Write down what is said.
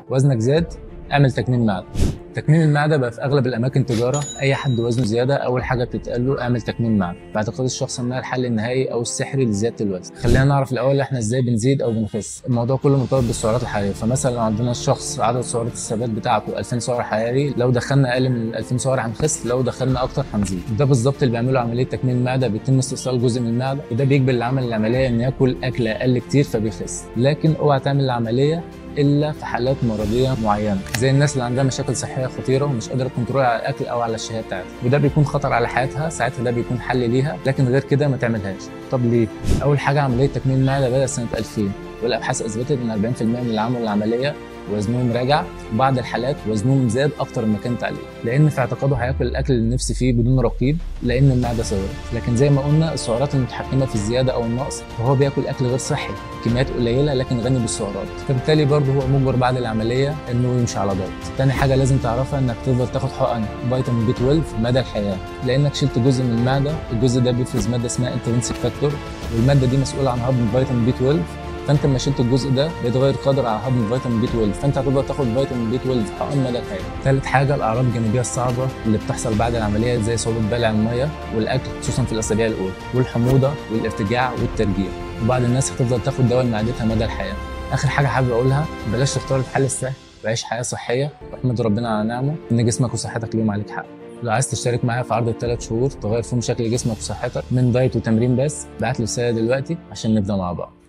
وزنك زاد اعمل تكميم معده تكميم المعده بقى في اغلب الاماكن تجاره اي حد وزنه زياده اول حاجه بتتقال له اعمل تكميم معده باعتقاد الشخص انها الحل النهائي او السحري لزياده الوزن خلينا نعرف الاول احنا ازاي بنزيد او بنخس الموضوع كله مرتبط بالسعرات الحراريه فمثلا لو عندنا الشخص عدد سعرات الثبات بتاعته 2000 سعر حراري لو دخلنا اقل من 2000 سعر هنخس لو دخلنا اكتر هنزيد ده بالظبط اللي بيعملوا عمليه تكميم المعده بيتم استئصال جزء من المعده وده بيجبر اللي عمل العمليه انه ياكل اكل اقل كتير فبيخس لكن اوعى تعمل العمليه الا في حالات مرضيه معينه زي الناس اللي عندها مشاكل صحيه خطيره ومش قادره تكنترول على الاكل او على الشهيه بتاعتها وده بيكون خطر على حياتها ساعتها ده بيكون حل ليها لكن غير كده ما تعملهاش طب ليه اول حاجه عمليه تكميم المعده بدات سنه 2000 والابحاث اثبتت ان 40% من اللي عملوا العمليه وزنهم راجع وبعض الحالات وزنهم زاد اكتر من ما كانت عليه لان في اعتقاده هياكل الاكل اللي نفسه فيه بدون رقيب لان المعده صغيره لكن زي ما قلنا السعرات المتحكمه في الزياده او النقص فهو بياكل اكل غير صحي كميات قليله لكن غني بالسعرات فبالتالي برضه هو مجبر بعد العمليه انه يمشي على دايت تاني حاجه لازم تعرفها انك تفضل تاخد حقن فيتامين بي 12 مدى الحياه لانك شلت جزء من المعده الجزء ده بيفرز ماده اسمها انترنسيك فاكتور والماده دي مسؤوله عن هضم فيتامين بي 12 فانت لما شلت الجزء ده بقيت غير قادر على هضم فيتامين بي 12 فانت هتقدر تاخد فيتامين بي 12 حقن مدى الحياه. ثالث حاجه الاعراض الجانبيه الصعبه اللي بتحصل بعد العمليه زي صعوبه بلع الميه والاكل خصوصا في الاسابيع الاولى والحموضه والارتجاع والترجيع وبعض الناس هتفضل تاخد دواء لمعدتها مدى الحياه. اخر حاجه حابب اقولها بلاش تختار الحل السهل وعيش حياه صحيه واحمد ربنا على نعمه ان جسمك وصحتك ليهم عليك حق. لو عايز تشترك معايا في عرض الثلاث شهور تغير فيهم شكل جسمك وصحتك من دايت وتمرين بس بعت لي رساله دلوقتي عشان نبدا مع بعض